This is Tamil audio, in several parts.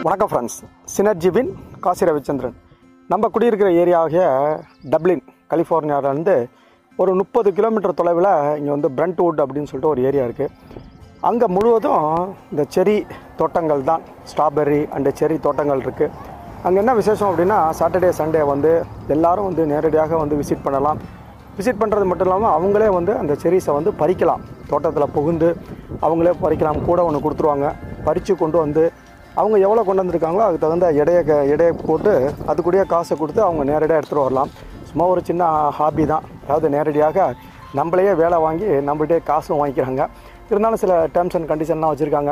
வணக்கம் ஃப்ரெண்ட்ஸ் சினர்ஜிவின் காசி ரவிச்சந்திரன் நம்ம குடியிருக்கிற ஏரியாகிய டப்ளின் கலிஃபோர்னியாவிலேருந்து ஒரு முப்பது கிலோமீட்டர் தொலைவில் இங்கே வந்து பிரண்ட்வுட் அப்படின்னு சொல்லிட்டு ஒரு ஏரியா இருக்குது அங்கே முழுவதும் இந்த செரி தோட்டங்கள் தான் ஸ்ட்ராபெர்ரி அண்டு செரி தோட்டங்கள் இருக்குது அங்கே என்ன விசேஷம் அப்படின்னா சாட்டர்டே சண்டே வந்து எல்லாரும் வந்து நேரடியாக வந்து விசிட் பண்ணலாம் விசிட் பண்ணுறது மட்டும் இல்லாமல் அவங்களே வந்து அந்த செரிஸை வந்து பறிக்கலாம் தோட்டத்தில் புகுந்து அவங்களே பறிக்கலாம் கூட ஒன்று கொடுத்துருவாங்க பறித்து கொண்டு வந்து அவங்க எவ்வளோ கொண்டு வந்திருக்காங்களோ அதுக்கு தகுந்த எடையை க- எடையை போட்டு அதுக்குரிய காசை கொடுத்து அவங்க நேரடியாக எடுத்துகிட்டு வரலாம் சும்மா ஒரு சின்ன ஹாபி தான் அதாவது நேரடியாக நம்மளையே வேலை வாங்கி நம்மள்கிட்டே காசும் வாங்கிக்கிறாங்க இருந்தாலும் சில டேர்ம்ஸ் அண்ட் கண்டிஷன்லாம் வச்சுருக்காங்க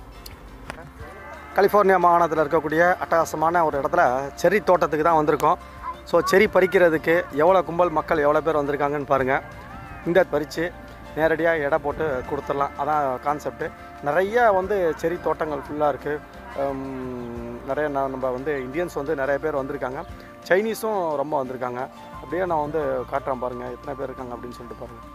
கலிஃபோர்னியா மாகாணத்தில் இருக்கக்கூடிய அட்டகாசமான ஒரு இடத்துல செரி தோட்டத்துக்கு தான் வந்திருக்கோம் ஸோ செரி பறிக்கிறதுக்கு எவ்வளோ கும்பல் மக்கள் எவ்வளோ பேர் வந்திருக்காங்கன்னு பாருங்கள் இந்த பறித்து நேரடியாக எடை போட்டு கொடுத்துடலாம் அதான் கான்செப்ட்டு நிறைய வந்து செரி தோட்டங்கள் ஃபுல்லாக இருக்குது நிறைய ந- நம்ம வந்து இந்தியன்ஸ் வந்து நிறைய பேர் வந்திருக்காங்க சைனீஸும் ரொம்ப வந்திருக்காங்க அப்படியே நான் வந்து காட்டுறேன் பாருங்கள் எத்தனை பேர் இருக்காங்க அப்படின்னு சொல்லிட்டு பாருங்கள்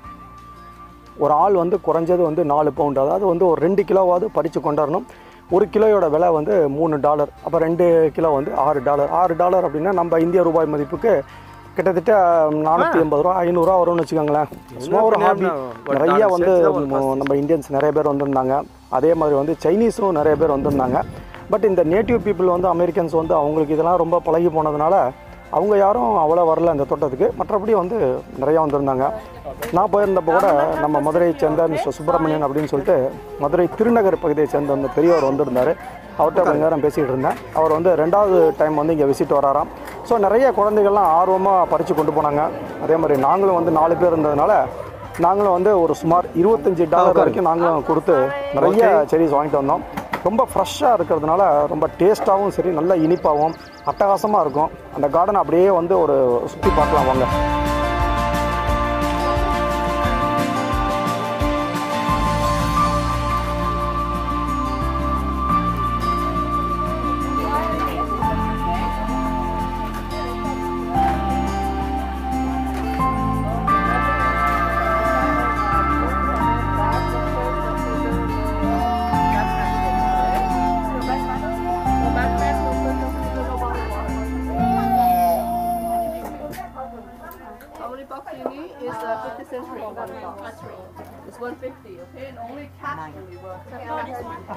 ஒரு ஆள் வந்து குறைஞ்சது வந்து நாலு பவுண்ட் அதாவது வந்து ஒரு ரெண்டு கிலோவாவது பறித்து கொண்டாடணும் ஒரு கிலோயோட விலை வந்து மூணு டாலர் அப்போ ரெண்டு கிலோ வந்து ஆறு டாலர் ஆறு டாலர் அப்படின்னா நம்ம இந்திய ரூபாய் மதிப்புக்கு கிட்டத்தட்ட நானூற்றி எண்பது ரூபா ஐநூறுரூவா வரும்னு வச்சுக்கோங்களேன் சும்மா ஒரு ஹாபி நிறைய வந்து ம- நம்ம இந்தியன்ஸ் நிறைய பேர் வந்திருந்தாங்க அதே மாதிரி வந்து சைனீஸும் நிறைய பேர் வந்திருந்தாங்க பட் இந்த நேட்டிவ் பீப்புள் வந்து அமெரிக்கன்ஸ் வந்து அவங்களுக்கு இதெல்லாம் ரொம்ப பழகி போனதுனால அவங்க யாரும் அவ்வளோ வரல அந்த தோட்டத்துக்கு மற்றபடி வந்து நிறையா வந்திருந்தாங்க நான் போயிருந்தப்போ கூட நம்ம மதுரையை சேர்ந்த மிஸ்டர் சுப்பிரமணியன் அப்படின்னு சொல்லிட்டு மதுரை திருநகர் பகுதியை சேர்ந்த அந்த பெரியவர் வந்திருந்தார் அவர்கிட்ட கொஞ்ச நேரம் பேசிகிட்டு இருந்தேன் அவர் வந்து ரெண்டாவது டைம் வந்து இங்கே விசிட் வராராம் ஸோ நிறைய குழந்தைகள்லாம் ஆர்வமாக பறித்து கொண்டு போனாங்க அதே மாதிரி நாங்களும் வந்து நாலு பேர் இருந்ததுனால நாங்களும் வந்து ஒரு சுமார் இருபத்தஞ்சி டாலர் வரைக்கும் நாங்களும் கொடுத்து நிறைய செடிஸ் வாங்கிட்டு வந்தோம் ரொம்ப ஃப்ரெஷ்ஷாக இருக்கிறதுனால ரொம்ப டேஸ்ட்டாகவும் சரி நல்ல இனிப்பாகவும் அட்டகாசமாக இருக்கும் அந்த கார்டன் அப்படியே வந்து ஒரு சுற்றி பார்க்கலாம் வாங்க How many bucks do you need? Is uh, 50 cents for one box. It's 150, okay? And only cash only works.